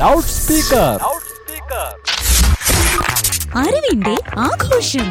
loud speaker അറിവിന്റെ ആഘോഷം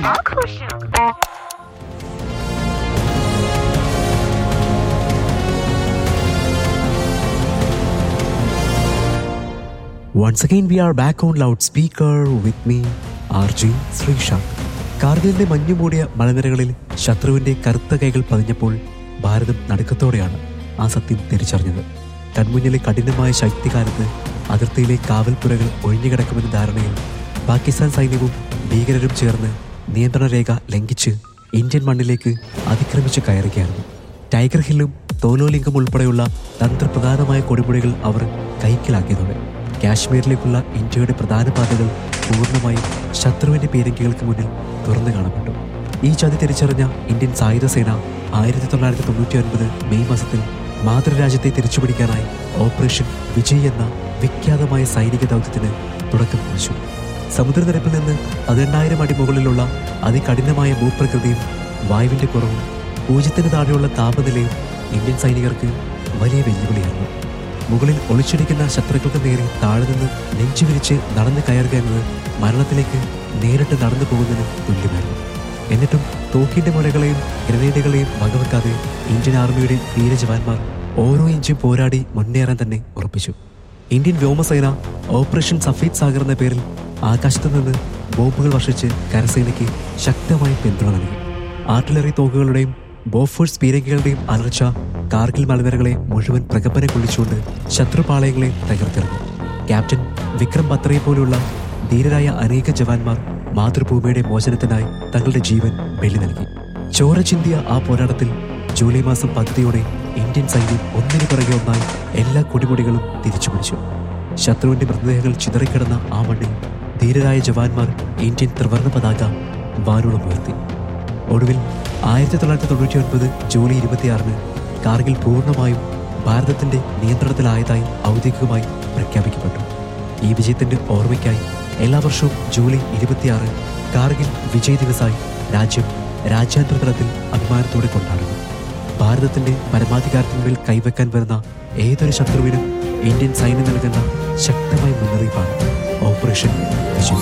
Once again, we are back on loudspeaker with me, RJ Sreesanth കാർഗിലിന്റെ മഞ്ഞുമൂടിയ മലനിരകളിൽ ശത്രുവിന്റെ കറുത്ത കൈകൾ പതിഞ്ഞപ്പോൾ ഭാരതം നടുക്കത്തോടെയാണ് ആ സത്യം തിരിച്ചറിഞ്ഞത് കൺമുന്നിലെ കഠിനമായ ശൈത്യകാലത്ത് അതിർത്തിയിലെ കാവൽപ്പുരകൾ ഒഴിഞ്ഞുകിടക്കുമെന്ന ധാരണയിൽ പാകിസ്ഥാൻ സൈന്യവും ഭീകരരും ചേർന്ന് നിയന്ത്രണ രേഖ ലംഘിച്ച് ഇന്ത്യൻ മണ്ണിലേക്ക് അതിക്രമിച്ച് കയറുകയായിരുന്നു ടൈഗർ ഹില്ലും തോലോലിംഗം ഉൾപ്പെടെയുള്ള തന്ത്രപ്രധാനമായ കൊടുമുടികൾ അവർ കൈക്കലാക്കിയതോടെ കാശ്മീരിലേക്കുള്ള ഇന്ത്യയുടെ പ്രധാന പാതകൾ പൂർണ്ണമായും ശത്രുവിന്റെ പീരങ്കികൾക്ക് മുന്നിൽ തുറന്നു കാണപ്പെട്ടു ഈ ചതി തിരിച്ചറിഞ്ഞ ഇന്ത്യൻ സായുധ സേന ആയിരത്തി തൊള്ളായിരത്തി തൊണ്ണൂറ്റി ഒൻപത് മെയ് മാസത്തിൽ മാതൃരാജ്യത്തെ തിരിച്ചുപിടിക്കാനായി ഓപ്പറേഷൻ വിജയ് എന്ന വിഖ്യാതമായ സൈനിക ദൗത്യത്തിന് തുടക്കം കുറിച്ചു സമുദ്രനിരപ്പിൽ നിന്ന് പതിനെണ്ണായിരം അടി മുകളിലുള്ള അതികഠിനമായ ഭൂപ്രകൃതിയും വായുവിന്റെ കുറവും പൂജ്യത്തിന് താഴെയുള്ള താപനിലയും ഇന്ത്യൻ സൈനികർക്ക് വലിയ വെല്ലുവിളിയായിരുന്നു മുകളിൽ ഒളിച്ചിരിക്കുന്ന ശത്രുക്കൾക്ക് നേരെ താഴെ നിന്ന് നെഞ്ചു വിരിച്ച് നടന്നു കയറുക എന്നത് മരണത്തിലേക്ക് നേരിട്ട് നടന്നു പോകുന്നതിന് തുല്യമായിരുന്നു എന്നിട്ടും തോക്കിന്റെ മുലകളെയും ഗ്രനേഡുകളെയും വകവെക്കാതെ ഇന്ത്യൻ ആർമിയുടെ ധീര ജവാന്മാർ ഓരോ ഇഞ്ചും പോരാടി മുന്നേറാൻ തന്നെ ഉറപ്പിച്ചു ഇന്ത്യൻ വ്യോമസേന ഓപ്പറേഷൻ സഫീദ് സാഗർ എന്ന പേരിൽ ആകാശത്തു നിന്ന് ബോംബുകൾ വർഷിച്ച് കരസേനയ്ക്ക് ശക്തമായ പിന്തുണ നൽകി ആർട്ടിലറി തോക്കുകളുടെയും ബോഫോഴ്സ് പീരങ്കികളുടെയും അലർച്ച കാർഗിൽ മലനിരകളെ മുഴുവൻ പ്രകമ്പനം കൊള്ളിച്ചുകൊണ്ട് ശത്രുപാളയങ്ങളെ തകർത്തെറിഞ്ഞു ക്യാപ്റ്റൻ വിക്രം ബത്രയെ പോലുള്ള ധീരരായ അനേക ജവാന്മാർ മാതൃഭൂമിയുടെ മോചനത്തിനായി തങ്ങളുടെ ജീവൻ ബലി നൽകി ചോര ചിന്തിയ ആ പോരാട്ടത്തിൽ ജൂലൈ മാസം പകുതിയോടെ ഇന്ത്യൻ സൈന്യം ഒന്നിനു പിറകെ ഒന്നായി എല്ലാ കൊടിമുടികളും തിരിച്ചുപിടിച്ചു ശത്രുവിന്റെ മൃതദേഹങ്ങൾ ചിതറിക്കിടന്ന ആ മണ്ണിൽ ധീരരായ ജവാന്മാർ ഇന്ത്യൻ ത്രിവർണ്ണ പതാക വാനോളം ഉയർത്തി ഒടുവിൽ ആയിരത്തി തൊള്ളായിരത്തി തൊണ്ണൂറ്റി ഒൻപത് ജൂലൈ ഇരുപത്തിയാറിന് കാർഗിൽ പൂർണ്ണമായും ഭാരതത്തിന്റെ നിയന്ത്രണത്തിലായതായി ഔദ്യോഗികമായി പ്രഖ്യാപിക്കപ്പെട്ടു ഈ വിജയത്തിന്റെ ഓർമ്മയ്ക്കായി എല്ലാ വർഷവും ജൂലൈ ഇരുപത്തിയാറ് കാർഗിൽ വിജയ് ദിവസായി രാജ്യം രാജ്യാന്തര തലത്തിൽ അഭിമാനത്തോടെ കൊണ്ടാടുന്നു ഭാരതത്തിന്റെ പരമാധികാരത്തിന്മേൽ കൈവെക്കാൻ വരുന്ന ഏതൊരു ശത്രുവിനും ഇന്ത്യൻ സൈന്യം നൽകുന്ന ശക്തമായ മുന്നറിയിപ്പാണ് ഓപ്പറേഷൻ വിജയ്